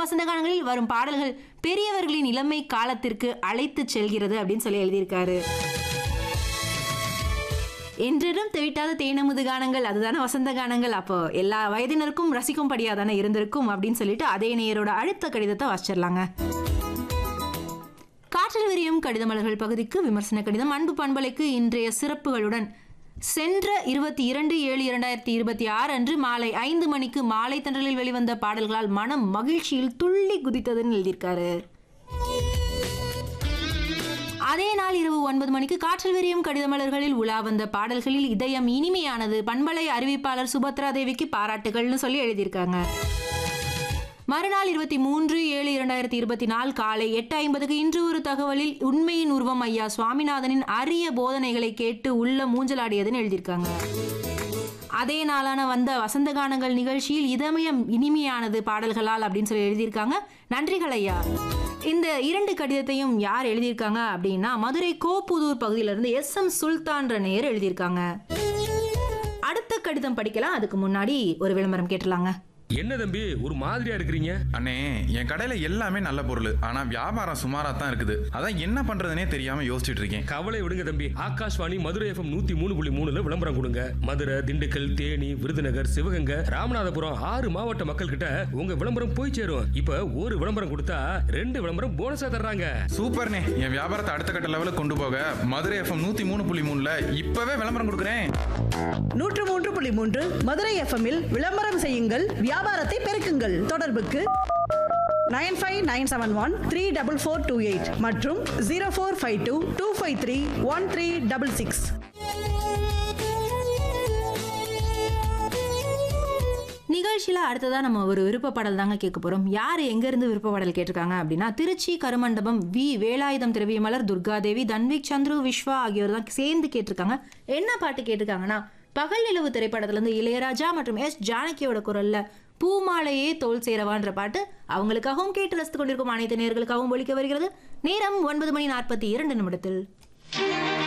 வசந்த காலங்களில் வரும் பாடல்கள் பெரியவர்களின் இளமை காலத்திற்கு அழைத்து செல்கிறது அப்படின்னு சொல்லி எழுதியிருக்காரு என்றிடம் தெவிட்டாத தேனமுது கானங்கள் அதுதானே வசந்த கானங்கள் அப்போ எல்லா வயதினருக்கும் ரசிக்கும்படியாக தானே இருந்திருக்கும் அப்படின்னு சொல்லிட்டு அதே நேயரோட அடுத்த கடிதத்தை வாசிச்சிடலாங்க காற்றில் விரியும் கடிதமலர்கள் பகுதிக்கு விமர்சன கடிதம் அன்பு பண்பலைக்கு இன்றைய சிறப்புகளுடன் சென்ற இருபத்தி இரண்டு ஏழு இரண்டாயிரத்தி இருபத்தி ஆறு அன்று மாலை ஐந்து மணிக்கு மாலை தண்டலில் வெளிவந்த பாடல்களால் மனம் மகிழ்ச்சியில் துள்ளி குதித்ததுன்னு எழுதியிருக்காரு அதே நாள் இரவு ஒன்பது மணிக்கு காற்றில் விரியும் கடிதமலர்களில் உலா வந்த பாடல்களில் இதயம் இனிமையானது பண்பலை அறிவிப்பாளர் சுபத்ரா தேவிக்கு பாராட்டுகள்னு சொல்லி எழுதியிருக்காங்க மறுநாள் இருபத்தி மூன்று ஏழு இரண்டாயிரத்தி இருபத்தி நாலு காலை எட்டு ஐம்பதுக்கு இன்று ஒரு தகவலில் உண்மையின் உருவம் ஐயா சுவாமிநாதனின் அரிய போதனைகளை கேட்டு உள்ள மூஞ்சலாடியதுன்னு எழுதியிருக்காங்க அதே நாளான வந்த வசந்த கானங்கள் நிகழ்ச்சியில் இதமயம் இனிமையானது பாடல்களால் அப்படின்னு சொல்லி எழுதியிருக்காங்க நன்றிகள் ஐயா இந்த இரண்டு கடிதத்தையும் யார் எழுதியிருக்காங்க அப்படின்னா மதுரை கோப்புதூர் பகுதியிலிருந்து எஸ் எம் சுல்தான்ற நேர் எழுதியிருக்காங்க அடுத்த கடிதம் படிக்கலாம் அதுக்கு முன்னாடி ஒரு விளம்பரம் கேட்டலாங்க என்ன தம்பி ஒரு மாதிரியா இருக்கிறீங்க அண்ணே என் கடையில எல்லாமே நல்ல பொருள் ஆனா வியாபாரம் சுமாரா தான் இருக்குது அதான் என்ன பண்றதுனே தெரியாம யோசிச்சுட்டு இருக்கேன் கவலை விடுங்க தம்பி ஆகாஷ்வாணி மதுரை எஃப்எம் நூத்தி மூணு புள்ளி மூணுல விளம்பரம் கொடுங்க மதுரை திண்டுக்கல் தேனி விருதுநகர் சிவகங்கை ராமநாதபுரம் ஆறு மாவட்ட மக்கள் கிட்ட உங்க விளம்பரம் போய் சேரும் இப்ப ஒரு விளம்பரம் கொடுத்தா ரெண்டு விளம்பரம் போனஸா தர்றாங்க சூப்பர்ண்ணே என் வியாபாரத்தை அடுத்த கட்ட லெவலுக்கு கொண்டு போக மதுரை எஃப்எம் நூத்தி மூணு புள்ளி மூணுல இப்பவே விளம்பரம் கொடுக்குறேன் நூற்று மூன்று புள்ளி மூன்று மதுரை எஃப்எம்மில் விளம்பரம் செய்யுங்கள் வியாபாரத்தை பெருக்குங்கள் தொடர்புக்கு nine five nine seven one three double four two eight மற்றும் zero four five two two five three one three double six நிகழ்ச்சியில் அடுத்ததா நம்ம ஒரு விருப்ப பாடல் தாங்க கேட்க போறோம் யார் எங்க இருந்து விருப்ப பாடல் கேட்டிருக்காங்க அப்படின்னா திருச்சி கருமண்டபம் வி வேலாயுதம் திரவியமலர் துர்காதேவி தன்விக் சந்துரு விஸ்வா ஆகியோர் தான் சேர்ந்து கேட்டிருக்காங்க என்ன பாட்டு கேட்டிருக்காங்கன்னா பகல் நிலவு திரைப்படத்துல இருந்து இளையராஜா மற்றும் எஸ் ஜானகியோட குரல்ல பூமாலையே தோல் சேரவான்ற பாட்டு அவங்களுக்காகவும் கேட்டு ரசித்துக் கொண்டிருக்கும் அனைத்து நேர்களுக்காகவும் ஒழிக்க வருகிறது நேரம் ஒன்பது மணி நாற்பத்தி இரண்டு நிமிடத்தில்